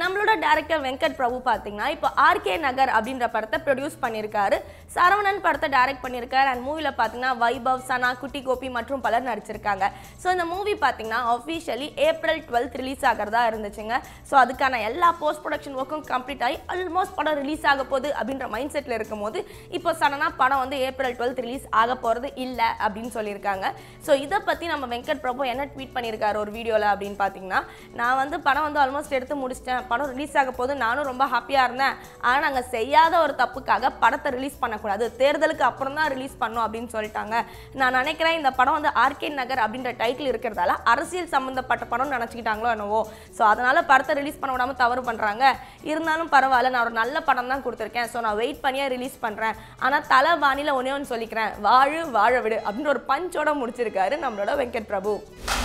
நம்மளோட டேரக்டர் வெங்கட் பிரபு பார்த்தீங்கன்னா இப்போ ஆர்கே நகர் அப்படின்ற படத்தை ப்ரொடியூஸ் பண்ணியிருக்காரு சரவணன் படத்தை டைரக்ட் பண்ணியிருக்காரு அண்ட் மூவியில் பார்த்தீங்கன்னா வைபவ் சனா குட்டி கோபி மற்றும் பலர் நடிச்சிருக்காங்க ஸோ இந்த மூவி பார்த்தீங்கன்னா அஃபிஷியலி ஏப்ரல் டுவெல்த் ரிலீஸ் ஆகிறதா இருந்துச்சுங்க ஸோ அதுக்கான எல்லா போஸ்ட் ப்ரொடக்ஷன் ஒர்க்கும் கம்ப்ளீட் ஆகி ஆல்மோஸ்ட் படம் ரிலீஸ் ஆக போகுது அப்படின்ற மைண்ட் செட்டில் இருக்கும்போது இப்போ சடனாக படம் வந்து ஏப்ரல் டுவெல்த் ரிலீஸ் ஆக போகிறது இல்லை அப்படின்னு சொல்லியிருக்காங்க ஸோ இதை பற்றி நம்ம வெங்கட் பிரபு என்ன ட்வீட் பண்ணியிருக்காரு ஒரு வீடியோவில் அப்படின்னு பார்த்தீங்கன்னா நான் வந்து படம் வந்து ஆல்மோஸ்ட் எடுத்து முடிச்சிட்டேன் படம் ரிலீஸ் ஆக போது நானும் ரொம்ப ஹாப்பியாக இருந்தேன் ஆனால் நாங்கள் செய்யாத ஒரு தப்புக்காக படத்தை ரிலீஸ் பண்ணக்கூடாது தேர்தலுக்கு அப்புறம் தான் ரிலீஸ் பண்ணோம் அப்படின்னு சொல்லிட்டாங்க நான் நினைக்கிறேன் இந்த படம் வந்து ஆர்கே நகர் அப்படின்ற டைட்டில் இருக்கிறதால அரசியல் சம்மந்தப்பட்ட படம் நினச்சிக்கிட்டாங்களோ என்னவோ ஸோ அதனால படத்தை ரிலீஸ் பண்ண விடாம தவறு பண்ணுறாங்க இருந்தாலும் பரவாயில்ல நான் ஒரு நல்ல படம் தான் கொடுத்துருக்கேன் ஸோ நான் வெயிட் பண்ணியே ரிலீஸ் பண்ணுறேன் ஆனால் தலை பாணியில் ஒன்றே ஒன்று சொல்லிக்கிறேன் வாழு வாழ விடு அப்படின்ற ஒரு பஞ்சோட முடிச்சிருக்காரு நம்மளோட வெங்கட் பிரபு